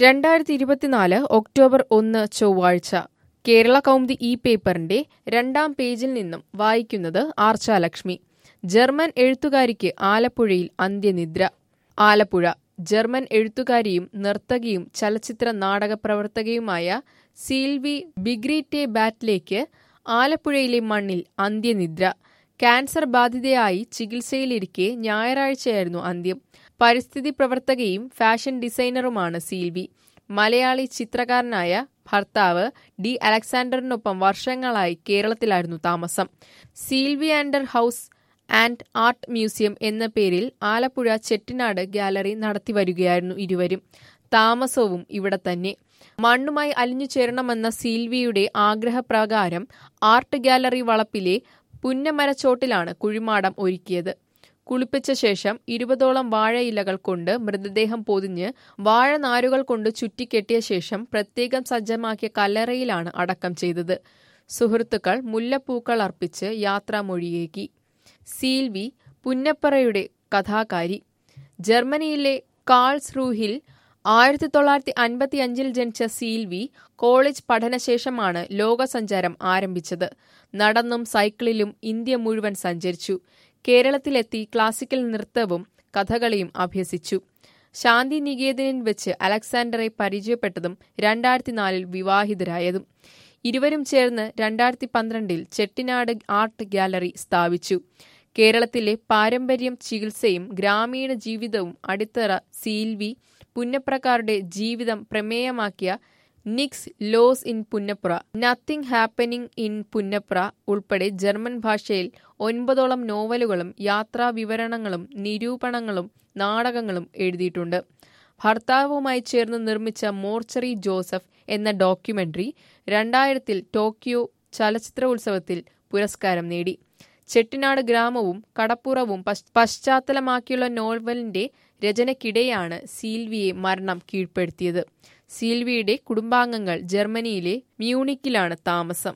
രണ്ടായിരത്തി ഇരുപത്തിനാല് ഒക്ടോബർ ഒന്ന് ചൊവ്വാഴ്ച കേരള കൗമുദി ഈ പേപ്പറിന്റെ രണ്ടാം പേജിൽ നിന്നും വായിക്കുന്നത് ആർച്ചാലക്ഷ്മി ജർമ്മൻ എഴുത്തുകാരിക്ക് ആലപ്പുഴയിൽ അന്ത്യനിദ്ര ആലപ്പുഴ ജർമ്മൻ എഴുത്തുകാരിയും നർത്തകിയും ചലച്ചിത്ര നാടക പ്രവർത്തകയുമായ സീൽവി ബിഗ്രീറ്റെ ബാറ്റ്ലേക്ക് ആലപ്പുഴയിലെ മണ്ണിൽ അന്ത്യനിദ്ര ക്യാൻസർ ബാധിതയായി ചികിത്സയിലിരിക്കെ ഞായറാഴ്ചയായിരുന്നു അന്ത്യം പരിസ്ഥിതി പ്രവർത്തകയും ഫാഷൻ ഡിസൈനറുമാണ് സീൽവി മലയാളി ചിത്രകാരനായ ഭർത്താവ് ഡി അലക്സാണ്ടറിനൊപ്പം വർഷങ്ങളായി കേരളത്തിലായിരുന്നു താമസം Silvi Ander house and art museum എന്ന പേരിൽ ആലപ്പുഴ ചെട്ടിനാട് ഗാലറി നടത്തിവരികയായിരുന്നു ഇരുവരും താമസവും ഇവിടെ തന്നെ മണ്ണുമായി അലിഞ്ഞു ചേരണമെന്ന സീൽവിയുടെ ആഗ്രഹപ്രകാരം ആർട്ട് ഗാലറി വളപ്പിലെ പുന്നമരച്ചോട്ടിലാണ് കുഴിമാടം ഒരുക്കിയത് കുളിപ്പിച്ച ശേഷം ഇരുപതോളം വാഴയിലകൾ കൊണ്ട് മൃതദേഹം പൊതിഞ്ഞ് വാഴനാരുകൾ കൊണ്ട് ചുറ്റിക്കെട്ടിയ ശേഷം പ്രത്യേകം സജ്ജമാക്കിയ കല്ലറയിലാണ് അടക്കം ചെയ്തത് സുഹൃത്തുക്കൾ മുല്ലപ്പൂക്കൾ അർപ്പിച്ച് യാത്രാമൊഴിയേകി സീൽവി പുന്നപ്പറയുടെ കഥാകാരി ജർമ്മനിയിലെ കാൾസ് റൂഹിൽ ആയിരത്തി തൊള്ളായിരത്തി അൻപത്തി അഞ്ചിൽ ജനിച്ച സീൽവി കോളേജ് പഠനശേഷമാണ് ലോകസഞ്ചാരം ആരംഭിച്ചത് നടന്നും സൈക്കിളിലും ഇന്ത്യ മുഴുവൻ സഞ്ചരിച്ചു കേരളത്തിലെത്തി ക്ലാസിക്കൽ നൃത്തവും കഥകളിയും അഭ്യസിച്ചു ശാന്തി നികേതനിൽ വെച്ച് അലക്സാണ്ടറെ പരിചയപ്പെട്ടതും രണ്ടായിരത്തി നാലിൽ വിവാഹിതരായതും ഇരുവരും ചേർന്ന് രണ്ടായിരത്തി പന്ത്രണ്ടിൽ ചെട്ടിനാട് ആർട്ട് ഗാലറി സ്ഥാപിച്ചു കേരളത്തിലെ പാരമ്പര്യം ചികിത്സയും ഗ്രാമീണ ജീവിതവും അടിത്തറ സീൽവി പുന്നപ്രക്കാരുടെ ജീവിതം പ്രമേയമാക്കിയ നിക്സ് ലോസ് ഇൻ Punnapra nothing happening in Punnapra ഉൾപ്പെടെ ജർമ്മൻ ഭാഷയിൽ ഒൻപതോളം നോവലുകളും യാത്രാ വിവരണങ്ങളും നിരൂപണങ്ങളും നാടകങ്ങളും എഴുതിയിട്ടുണ്ട് ഭർത്താവുമായി ചേർന്ന് നിർമ്മിച്ച മോർച്ചറി ജോസഫ് എന്ന ഡോക്യുമെന്ററി രണ്ടായിരത്തിൽ ടോക്കിയോ ചലച്ചിത്ര ഉത്സവത്തിൽ പുരസ്കാരം നേടി ചെട്ടിനാട് ഗ്രാമവും കടപ്പുറവും പശ്ചാത്തലമാക്കിയുള്ള നോവലിന്റെ രചനയ്ക്കിടെയാണ് സീൽവിയെ മരണം കീഴ്പ്പെടുത്തിയത് സീൽവിയുടെ കുടുംബാംഗങ്ങൾ ജർമ്മനിയിലെ മ്യൂണിക്കിലാണ് താമസം